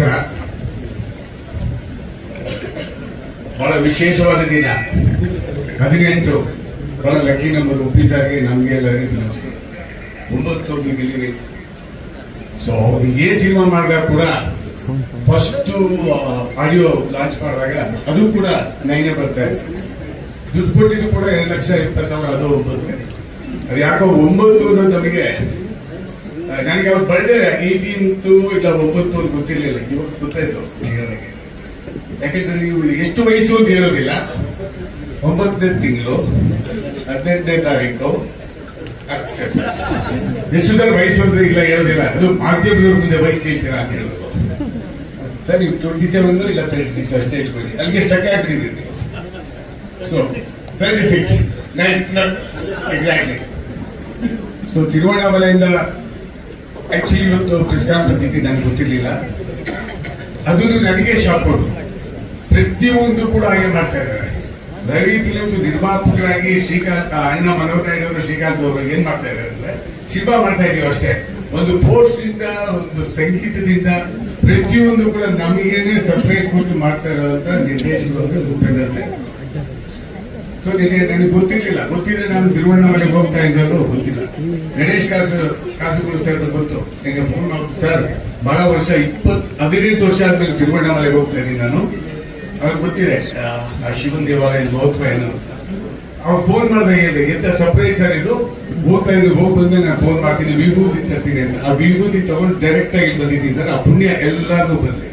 ನಮಸ್ಕಾರ ಬಹಳ ವಿಶೇಷವಾದ ದಿನ ಹದಿನೆಂಟು ಬಹಳ ಲಕ್ಕಿ ನಂಬರ್ ಉಪ್ಪಿ ಸಾರಿಗೆ ನಮಗೆ ಎಲ್ಲರಿಗೂ ನಮಸ್ಕಾರ ಒಂಬತ್ತು ಗೆಲ್ಲಿವೆ ಸೊ ಏ ಸಿನಿಮಾ ಮಾಡಿದಾಗ ಕೂಡ ಫಸ್ಟ್ ಆಡಿಯೋ ಲಾಂಚ್ ಮಾಡಿದಾಗ ಅದು ಕೂಡ ನೈನೇ ಬರ್ತಾ ಇತ್ತು ದುಡ್ಡು ಕೊಟ್ಟಿದ್ದು ಕೂಡ ಎರಡು ಲಕ್ಷ ಇಪ್ಪತ್ತು ಸಾವಿರ ಅದು ಒಂಬತ್ತು ಅದು ಯಾಕೋ ಒಂಬತ್ತು ಅನ್ನೋದು ನಮಗೆ ಆ, ನನಗೆ ಅವ್ರ ಬರ್ಡೇ ಏಯ್ಟೀನ್ತು ಇಲ್ಲ ಒಂಬತ್ತು ಅಂತ ಗೊತ್ತಿರಲಿಲ್ಲ ಇವಾಗ ಗೊತ್ತಾಯ್ತು ಹೇಳೋದಕ್ಕೆ ಯಾಕಂದ್ರೆ ನೀವು ಎಷ್ಟು ವಯಸ್ಸು ಅಂತ ಹೇಳೋದಿಲ್ಲ ಒಂಬತ್ತನೇ ತಿಂಗಳು ಹದಿನೆಂಟನೇ ತಾರೀಕು ಎಷ್ಟು ಸಲ ವಯಸ್ಸು ಅಂದ್ರೆ ಇಲ್ಲ ಹೇಳೋದಿಲ್ಲ ಅದು ಮಾಧ್ಯಮದವ್ರ ಮುಂದೆ ವಯಸ್ಸು ಕೇಳ್ತೀರಾ ಅಂತ ಹೇಳೋದು ಸರ್ ನೀವು ಟ್ವೆಂಟಿ ಸೆವೆನ್ ಇಲ್ಲ ತರ್ಟಿ ಸಿಕ್ಸ್ ಅಷ್ಟೇ ಇಟ್ಕೊಳ್ಳಿ ಅಲ್ಲಿಗೆ ಸ್ಟಕ್ ಆಗ್ಬಿಟ್ಟಿದ್ದೀರಿ ನೀವು so thirty six nine exactly so ತಿರುವಣ್ಣಾಮಲೆಯಿಂದ ಆಕ್ಚುಲಿ ಇವತ್ತು ಪ್ರೆಸ್ ಕಾನ್ಫರೆನ್ಸ್ ಇದ್ದು ನನಗೆ ಗೊತ್ತಿರಲಿಲ್ಲ ಅದು ನನಗೆ ಶಾಕ್ ಕೊಟ್ಟು ಪ್ರತಿಯೊಂದು ಕೂಡ ಹಾಗೆ ಮಾಡ್ತಾ ಇದ್ದಾರೆ ರವಿ ಫಿಲಿಮ್ಸ್ ನಿರ್ಮಾಪಕರಾಗಿ ಶ್ರೀಕಾಂತ್ ಆ, ಅಣ್ಣ ಮನೋಹರ್ ನಾಯ್ಡು ಅವರು ಶ್ರೀಕಾಂತ್ ಅವರು ಏನ್ ಮಾಡ್ತಾ ಇದ್ದಾರೆ ಅಂದ್ರೆ ಸಿನಿಮಾ ಮಾಡ್ತಾ ಇದೀವಿ ಅಷ್ಟೇ ಒಂದು ಪೋಸ್ಟ್ ಇಂದ ಒಂದು ಸಂಗೀತದಿಂದ ಪ್ರತಿಯೊಂದು ಕೂಡ ನಮಗೇನೆ ಸರ್ಪ್ರೈಸ್ ಕೊಟ್ಟು ಮಾಡ್ತಾ ಇರೋಂತ ನಿರ್ದೇಶಕರು ಉಪೇಂದ್ರ ಸರ್ ಸೊ ನಿಮಗೆ ನನಗೆ ಗೊತ್ತಿರ್ಲಿಲ್ಲ ಗೊತ್ತಿದ್ರೆ ನಾನು ತಿರುವಣ್ಣಾಮಲೆಗೆ ಹೋಗ್ತಾ ಇದ್ದಲ್ಲೂ ಗೊತ್ತಿಲ್ಲ ಗಣೇಶ್ ಕಾಸು ಕಾಸು ಕೊಡಿಸ್ತಾ ಇರೋದು ಗೊತ್ತು ನನಗೆ ಫೋನ್ ಮಾಡ್ತು ಸರ್ ಬಹಳ ವರ್ಷ ಇಪ್ಪತ್ ಹದಿನೆಂಟು ವರ್ಷ ಆದ್ಮೇಲೆ ತಿರುವಣ್ಣಾಮಲೆಗೆ ಹೋಗ್ತಾ ಇದ್ದೀನಿ ನಾನು ಅವ್ರಿಗೆ ಗೊತ್ತಿದೆ ಆ, ಆ ಶಿವನ್ ದೇವಾಲಯದ ಮಹತ್ವ ಏನು ಅಂತ ಅವ್ರು ಫೋನ್ ಮಾಡಿದಾಗ ಹೇಳಿದೆ ಎಂತ ಸರ್ಪ್ರೈಸ್ ಸರ್ ಇದು ಹೋಗ್ತಾ ಇದ್ದು ಹೋಗಿ ಬಂದ್ಮೇಲೆ ನಾನು ಫೋನ್ ಮಾಡ್ತೀನಿ ವಿಭೂತಿ ತರ್ತೀನಿ ಅಂತ ಆ ವಿಭೂತಿ ತಗೊಂಡು ಡೈರೆಕ್ಟ್ ಆಗಿ ಬಂದಿದ್ದೀನಿ ಸರ್ ಆ ಪುಣ್ಯ ಎಲ್ಲರಿಗೂ ಬರಲಿ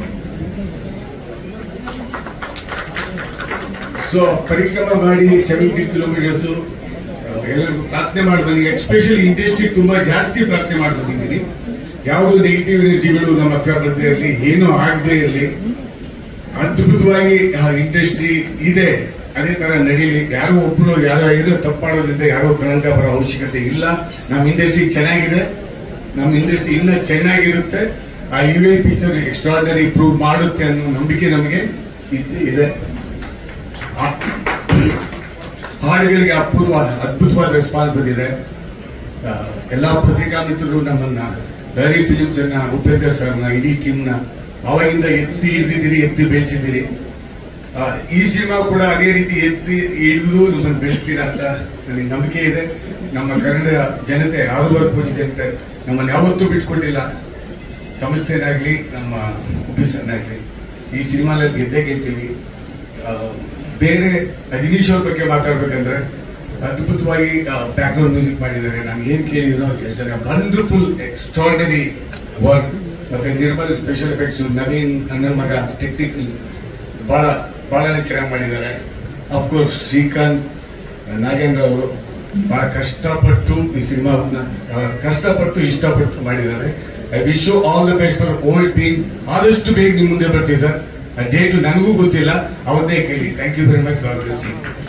ಸೊ ಪರಿಶ್ರಮ ಮಾಡಿ ಸೆವೆಂಟಿ ಕಿಲೋಮೀಟರ್ಸ್ ಎಲ್ಲರಿಗೂ ಪ್ರಾರ್ಥನೆ ಮಾಡಿ ಬಂದಿ ಎಸ್ಪೆಷಲಿ ಇಂಡಸ್ಟ್ರಿ ತುಂಬಾ ಜಾಸ್ತಿ ಪ್ರಾರ್ಥನೆ ಮಾಡಿ ಬಂದಿದ್ದೀನಿ ಯಾವುದು ನೆಗೆಟಿವ್ ಎನರ್ಜಿಗಳು ನಮ್ಮ ಹತ್ರ ಬರ್ದೇ ಇರಲಿ ಏನೂ ಆಗದೆ ಇರಲಿ ಅದ್ಭುತವಾಗಿ ಆ ಇಂಡಸ್ಟ್ರಿ ಇದೆ ಅದೇ ತರ ನಡೀಲಿ ಯಾರೋ ಒಬ್ರು ಯಾರೋ ಏನೋ ತಪ್ಪಾಡೋದ್ರಿಂದ ಯಾರೋ ಕಳಂಕ ಬರೋ ಅವಶ್ಯಕತೆ ಇಲ್ಲ ನಮ್ಮ ಇಂಡಸ್ಟ್ರಿ ಚೆನ್ನಾಗಿದೆ ನಮ್ಮ ಇಂಡಸ್ಟ್ರಿ ಇನ್ನೂ ಚೆನ್ನಾಗಿರುತ್ತೆ ಆ U A picture extraordinary prove ಮಾಡುತ್ತೆ ಅನ್ನೋ ನಂಬಿಕೆ ನಮಗೆ ಇದ್ದೇ ಇದೆ ಆ- ಹಾಡುಗಳಿಗೆ ಅಪೂರ್ವ ಅದ್ಭುತವಾದ ರೆಸ್ಪಾನ್ಸ್ ಬಂದಿದೆ ಆ, ಎಲ್ಲಾ ಪತ್ರಿಕಾ ಮಿತ್ರರು ನಮ್ಮನ್ನ ಧೈರ್ಯ ಫಿಲಿಮ್ಸ್ ಅನ್ನ ಉಪೇಂದ್ರ ಸರ್ನ ಇಡೀ ಟೀಮ್ನ ಅವಾಗಿಂದ ಎತ್ತಿ ಹಿಡಿದಿದ್ದೀರಿ ಎತ್ತಿ ಬೆಳೆಸಿದ್ದೀರಿ ಆ, ಈ ಸಿನಿಮಾ ಕೂಡ ಅದೇ ರೀತಿ ಎತ್ತಿ ಹಿಡಿದು ನಮ್ಮನ್ನು ಬೆಳೆಸ್ತೀರಾ ಅಂತ ನನಗೆ ನಂಬಿಕೆ ಇದೆ ನಮ್ಮ ಕನ್ನಡ ಜನತೆ ಆರೂವರೆ ಕೋಟಿ ಜನತೆ ನಮ್ಮನ್ನು ಯಾವತ್ತೂ ಬಿಟ್ಕೊಟ್ಟಿಲ್ಲ ಸಂಸ್ಥೆನಾಗ್ಲಿ ನಮ್ಮ ಆಫೀಸರ್ನಾಗ್ಲಿ ಈ ಸಿನಿಮಾದಲ್ಲಿ ಗೆದ್ದೇ ಗೆಲ್ತೀವಿ ಆ, ಬೇರೆ ಅಜನೀಶ್ ಅವ್ರ ಬಗ್ಗೆ ಮಾತಾಡ್ಬೇಕಂದ್ರೆ ಅದ್ಭುತವಾಗಿ ಬ್ಯಾಕ್ಗ್ರೌಂಡ್ ಮ್ಯೂಸಿಕ್ ಮಾಡಿದ್ದಾರೆ ನಾನು ಏನ್ ಕೇಳಿದ್ರು ಹೇಳ್ತಾರೆ ವಂಡರ್ಫುಲ್ ಎಕ್ಸ್ಟ್ರಾರ್ಡನರಿ ವರ್ಕ್ ಮತ್ತೆ ನಿರ್ಮಲ್ ಸ್ಪೆಷಲ್ ಎಫೆಕ್ಟ್ಸ್ ನವೀನ್ ಅಣ್ಣನ ಮಗ ಟೆಕ್ನಿಕಲ್ ಬಹಳ ಬಹಳನೇ ಚೆನ್ನಾಗಿ ಮಾಡಿದ್ದಾರೆ ಅಫ್ಕೋರ್ಸ್ ಶ್ರೀಕಾಂತ್ ನಾಗೇಂದ್ರ ಅವರು ಬಹಳ ಕಷ್ಟಪಟ್ಟು ಈ ಸಿನಿಮಾವನ್ನ ಕಷ್ಟಪಟ್ಟು ಇಷ್ಟಪಟ್ಟು ಮಾಡಿದ್ದಾರೆ I wish you all the best for old team ಆದಷ್ಟು ಬೇಗ ನಿಮ್ ಮುಂದೆ ಬರ್ತೀವಿ ಸರ್ ಡೇಟ್ ನನಗೂ ಗೊತ್ತಿಲ್ಲ ಅವತ್ತೇ ಕೇಳಿ thank you very much God bless you